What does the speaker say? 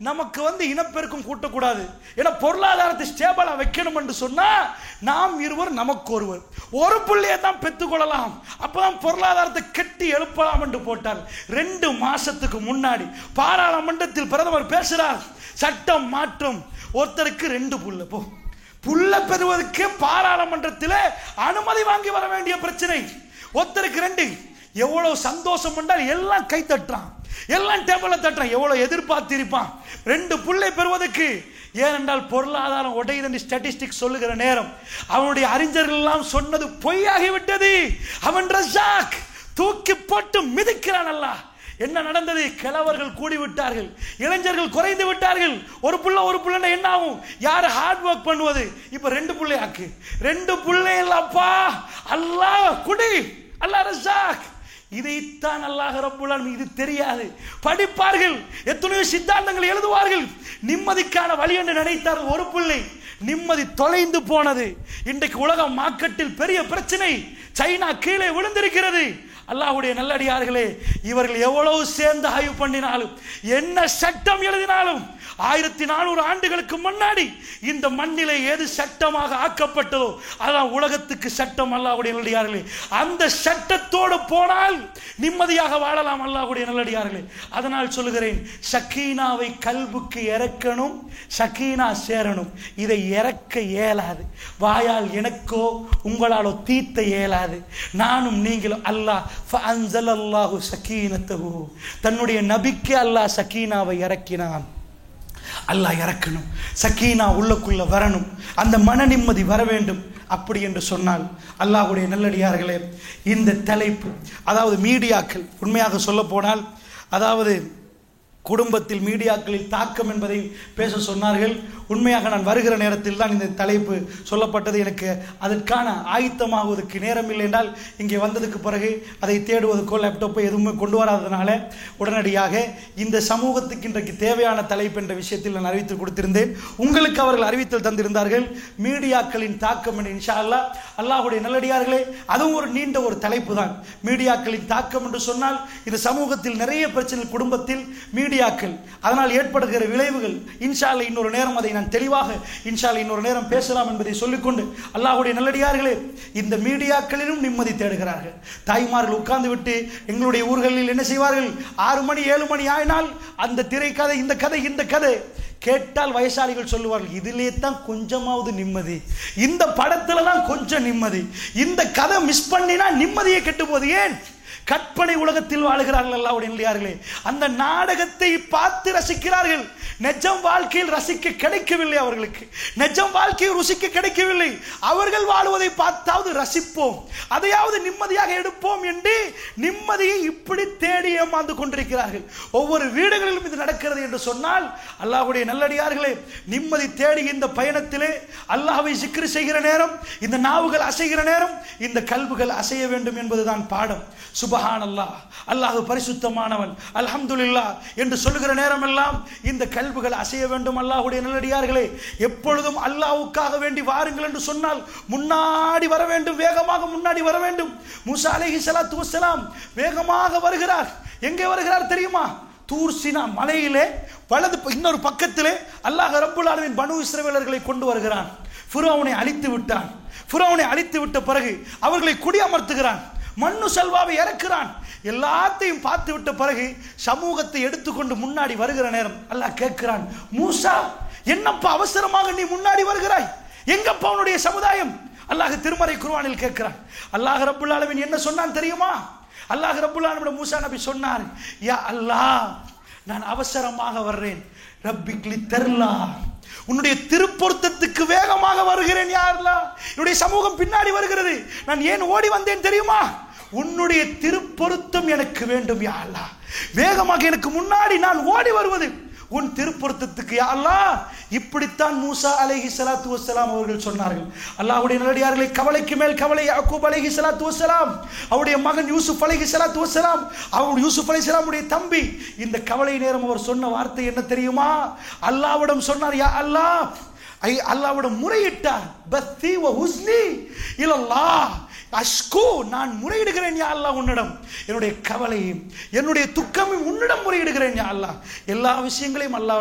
நமக்கு வந்து இனப்பெருக்கம் கூட்டக்கூடாது ஏன்னா பொருளாதாரத்தை ஸ்டேபிளா வைக்கணும் என்று சொன்னா நாம் இருவர் நமக்கு ஒருவர் ஒரு பிள்ளையை தான் பெற்றுக்கொள்ளலாம் அப்பதான் பொருளாதாரத்தை கட்டி எழுப்பலாம் என்று போட்டார் ரெண்டு மாசத்துக்கு முன்னாடி பாராளுமன்றத்தில் பிரதமர் பேசுறார் சட்டம் மாற்றம் ஒருத்தருக்கு ரெண்டு புள்ள போ புள்ள பெறுவதற்கு பாராளுமன்றத்தில் அனுமதி வாங்கி வர வேண்டிய பிரச்சனை ஒருத்தருக்கு ரெண்டு எவ்வளவு சந்தோஷம் என்றால் எல்லாம் கை தட்டுறான் எல்லாம் டேபிள தட்டுறான் எவ்வளவு எதிர்பார்த்திருப்பான் ரெண்டு புள்ளை பெறுவதற்கு ஏனென்றால் பொருளாதாரம் உடையது ஸ்டாட்டிஸ்டிக்ஸ் சொல்லுகிற நேரம் அவனுடைய அறிஞர்கள் எல்லாம் சொன்னது பொய்யாகிவிட்டது அவன் ரஜாக் தூக்கி போட்டு மிதிக்கிறான் அல்லாஹ் என்ன நடந்தது கிழவர்கள் கூடி விட்டார்கள் இளைஞர்கள் குறைந்து விட்டார்கள் ஒரு புள்ள ஒரு புள்ள என்ன ஆகும் யார் ஹார்ட் ஒர்க் பண்ணுவது இப்ப ரெண்டு புள்ளையாக்கு ரெண்டு புள்ளை இல்லப்பா அல்லாஹ் குடி அல்லாஹ் ரஸாக் இதைத்தான் அல்லாஹ் ரப்புல் ஆலமீன் இது தெரியாது படிப்பார்கள் எத்தனையோ சித்தாந்தங்கள் எழுதுவார்கள் நிம்மதிக்கான வழி என்று நினைத்தார்கள் ஒரு பிள்ளை நிம்மதி தொலைந்து போனது இன்றைக்கு உலக மார்க்கெட்டில் பெரிய பிரச்சனை சைனா கீழே விழுந்திருக்கிறது அல்லாஹ்வுடைய நல்லடியார்களே இவர்கள் எவ்வளவு சேர்ந்து ஆய்வு பண்ணினாலும் என்ன சட்டம் எழுதினாலும் ஆயிரத்தி நானூறு ஆண்டுகளுக்கு முன்னாடி இந்த மண்ணிலே எது சட்டமாக ஆக்கப்பட்டதோ அதான் உலகத்துக்கு சட்டம் அல்லாஹ்வுடைய நல்லடியார்களே அந்த சட்டத்தோடு போனால் நிம்மதியாக வாழலாம் அல்லாஹ்வுடைய நல்லடியார்களே அதனால் சொல்லுகிறேன் சக்கீனாவை கல்புக்கு இறக்கணும் சக்கீனா சேரணும் இதை இறக்க இயலாது வாயால் எனக்கோ உங்களாலோ தீத்த இயலாது நானும் நீங்களும் அல்லாஹ் ஃபஅன்ஸல அல்லாஹு சக்கீனத்தஹு தன்னுடைய நபிக்கு அல்லாஹ் சக்கீனாவை இறக்கினான் அல்லாஹ் இறக்கணும் சக்கீனா உள்ளுக்குள்ள வரணும் அந்த மன நிம்மதி வர வேண்டும் அப்படி என்று சொன்னால் அல்லாஹ்வுடைய நல்லடியார்களே இந்த தலைப்பு அதாவது மீடியாக்கள் உண்மையாக சொல்ல போனால் அதாவது குடும்பத்தில் மீடியாக்களில் தாக்கம் என்பதை பேச சொன்னார்கள் உண்மையாக நான் வருகிற நேரத்தில் தான் இந்த தலைப்பு சொல்லப்பட்டது எனக்கு அதற்கான ஆயத்தமாகுவதற்கு நேரம் இல்லை என்றால் இங்கே வந்ததுக்கு பிறகு அதை தேடுவதற்கோ லேப்டாப்போ எதுவுமே கொண்டு வராதனால உடனடியாக இந்த சமூகத்துக்கு இன்றைக்கு தேவையான தலைப்பு என்ற விஷயத்தில் நான் அறிவித்து கொடுத்திருந்தேன் உங்களுக்கு அவர்கள் அறிவித்தல் தந்திருந்தார்கள் மீடியாக்களின் தாக்கம் என்று இன்ஷா அல்லாஹ் அல்லாஹ்வுடைய நல்லடியார்களே அதுவும் ஒரு நீண்ட ஒரு தலைப்பு தான் மீடியாக்களின் தாக்கம் என்று சொன்னால் இந்த சமூகத்தில் நிறைய பிரச்சனை குடும்பத்தில் மீடியாக்கள் அதனால் ஏற்படுகிற விளைவுகள் இன்ஷா அல்லாஹ் இன்னொரு நேரம் அதை நான் தெளிவாக இன்ஷா அல்லாஹ் இன்னொரு நேரம் பேசலாம் என்பதை சொல்லிக்கொண்டு அல்லாஹ்வுடைய நல்லடியார்களே இந்த மீடியாக்களிலும் நிம்மதி தேடுகிறார்கள் தாய்மார்கள் உட்கார்ந்து விட்டு எங்களுடைய ஊர்களில் என்ன செய்வார்கள் ஆறு மணி ஏழு மணி ஆயினால் அந்த திரைக்கதை இந்த கதை இந்த கதை கேட்டால் வயசாளிகள் சொல்லுவார்கள் இதிலே தான் கொஞ்சமாவது நிம்மதி இந்த படத்துல தான் கொஞ்சம் நிம்மதி இந்த கதை மிஸ் பண்ணினா நிம்மதியை கெட்டு போகுது ஏன் கற்பனை உலகத்தில் வாழுகிறார்கள் அல்லாவுடைய இல்லையார்களே அந்த நாடகத்தை பார்த்து ரசிக்கிறார்கள் நெஜம் வாழ்க்கையில் ரசிக்க கிடைக்கவில்லை அவர்களுக்கு நெஜம் வாழ்க்கையை ருசிக்க கிடைக்கவில்லை அவர்கள் வாழுவதை பார்த்தாவது ரசிப்போம் அதையாவது நிம்மதியாக எடுப்போம் என்று நிம்மதியை இப்படி தேடி ஏமாந்து கொண்டிருக்கிறார்கள் ஒவ்வொரு வீடுகளிலும் இது நடக்கிறது என்று சொன்னால் அல்லாஹ்வுடைய நல்லடியார்களே நிம்மதி தேடி இந்த பயணத்திலே அல்லாஹ்வை சிக்ரு செய்கிற நேரம் இந்த நாவுகள் அசைகிற நேரம் இந்த கல்புகள் அசைய வேண்டும் என்பதுதான் பாடம் சுபஹான் அல்லாஹ் அல்லாஹ் பரிசுத்தமானவன் அல்ஹம்துலில்லாஹ் என்று சொல்லுகிற நேரம் எல்லாம் இந்த கல்புகள் அசைய வேண்டும் அல்லாஹ்வுடைய நல்லடியார்களே எப்பொழுதும் அல்லாஹ்வுக்காக வேண்டி வாருங்கள் என்று சொன்னால் முன்னாடி வர வேண்டும் வேகமாக முன்னாடி வர வேண்டும் மூசா அலைஹி ஸலாத்து வஸ்ஸலாம் வேகமாக வருகிறார் எங்கே வருகிறார் தெரியுமா தூர் சினா மலையிலே வலது ப- இன்னொரு பக்கத்திலே அல்லாஹ் ரப்புல் ஆலமீன் பனு இஸ்ரவேலர்களை கொண்டு வருகிறான் ஃபிரௌனை அழித்து விட்டான் ஃபிரௌனை அழித்து விட்ட பிறகு அவர்களை குடியமர்த்துகிறான் மண்ணு செல்வாவை இறக்குறான் எல்லாத்தையும் பார்த்து விட்ட பிறகு சமூகத்தை எடுத்துக்கொண்டு முன்னாடி வருகிற நேரம் அல்லாஹ் கேட்கிறான் மூசா என்னப்பா அவசரமாக நீ முன்னாடி வருகிறாய் எங்கப்பா உன்னுடைய சமுதாயம் அல்லாஹ் திருமறை குர்ஆனில் கேட்கிறான் அல்லாஹ் ரப்புல் ஆலமீன் என்ன சொன்னான் தெரியுமா அல்லாஹ் ரப்புல் ஆலமீன் மூசா நபி சொன்னார் யா அல்லாஹ் நான் அவசரமாக வர்றேன் ரப்பிக்லி தர்லா உன்னுடைய திருப்பொருத்தத்துக்கு வேகமாக வருகிறேன் யாருலா என்னுடைய சமூகம் பின்னாடி வருகிறது நான் ஏன் ஓடி வந்தேன் தெரியுமா உன்னுடைய திருப்பொருத்தம் எனக்கு வேண்டும் யா அல்லாஹ் வேகமாக எனக்கு முன்னாடி நான் ஓடி வருவது உன் திருப்பொருத்தத்துக்கு யா அல்லாஹ் இப்படித்தான் மூசா அலைஹி ஸலாத்து வஸ்ஸலாம் அவர்கள் சொன்னார்கள் அல்லாஹ்வுடைய நல்லடியார்களை கவலைக்கு மேல் கவலை யாக்கூப் அலைஹி ஸலாத்து வஸ்ஸலாம் அவருடைய மகன் யூசுப் அலைஹி ஸலாத்து வஸ்ஸலாம் அவர் யூசுப் அலைஹிஸ்ஸலாமுடைய தம்பி இந்த கவலை நேரம் அவர் சொன்ன வார்த்தை என்ன தெரியுமா அல்லாஹ்விடம் சொன்னார் யா அல்லாஹ் ஐ அல்லாஹ்விடம் முறையிட்டார் பத்தி வ ஹுஸ்னி இலல்லாஹ் அஷ்கு நான் முறையிடுகிறேன் யா அல்லாஹ் உன்னிடம் என்னுடைய கவலையும் என்னுடைய துக்கமும் உன்னிடம் முறையிடுகிறேன் யா அல்லாஹ் எல்லா விஷயங்களையும் அல்லாஹ்